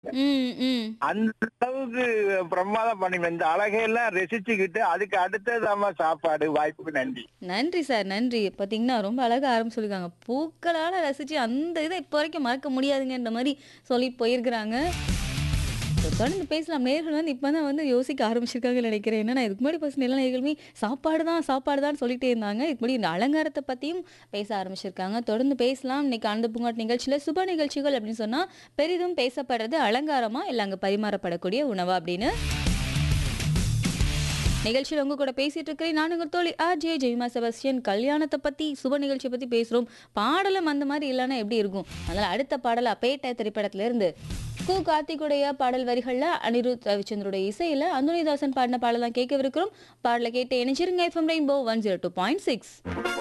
ம் ம் அந்த அளவுக்கு பிரமாதம் பண்ணி இந்த அழகையெல்லாம் ரசிச்சுக்கிட்டு அதுக்கு அடுத்ததாம சாப்பாடு வாய்ப்புக்கு நன்றி நன்றி சார் நன்றி பார்த்தீங்கன்னா ரொம்ப அழகா ஆரம்பி சொல்லியிருக்காங்க பூக்களால் ரசித்து அந்த இதை இப்போ வரைக்கும் மறக்க முடியாதுங்கன்ற மாதிரி சொல்லி போயிருக்கிறாங்க So, தொடர்ந்து பேசலாம் நேர்கள் வந்து இப்போ தான் வந்து யோசிக்க ஆரம்பிச்சிருக்காங்கன்னு நினைக்கிறேன் ஏன்னா இதுக்கு முன்னாடி பசங்க எல்லா நேர்களுமே சாப்பாடு தான் சாப்பாடு தான் சொல்லிட்டே இருந்தாங்க இதுக்கு முன்னாடி இந்த அலங்காரத்தை பற்றியும் பேச ஆரம்பிச்சிருக்காங்க தொடர்ந்து பேசலாம் இன்னைக்கு ஆனந்த பூங்காட் நிகழ்ச்சியில் சுப நிகழ்ச்சிகள் அப்படின்னு சொன்னால் பெரிதும் பேசப்படுறது அலங்காரமா இல்லை அங்கே பரிமாறப்படக்கூடிய உணவா அப்படின்னு நிகழ்ச்சியில் உங்க கூட பேசிட்டு இருக்கிறேன் நான் உங்கள் தோழி ஆர் ஜே ஜெய்மா செபஸ்டியன் கல்யாணத்தை பத்தி சுப நிகழ்ச்சியை பத்தி பேசுறோம் பாடலும் அந்த மாதிரி இல்லைன்னா எப்படி இருக்கும் அதனால அடுத்த பாடல் அப்பேட்ட திரைப்படத்துல இருந்து கு கார்த்திகுடைய பாடல் வரிகள்ல அனிருத் ரவிச்சந்திரோட இசையில அந்தோனிதாசன் பாடின பாடலாம் கேட்கவிருக்கிறோம் பாடலை கேட்டு இணைச்சிருங்க FM rainbow one zero two point six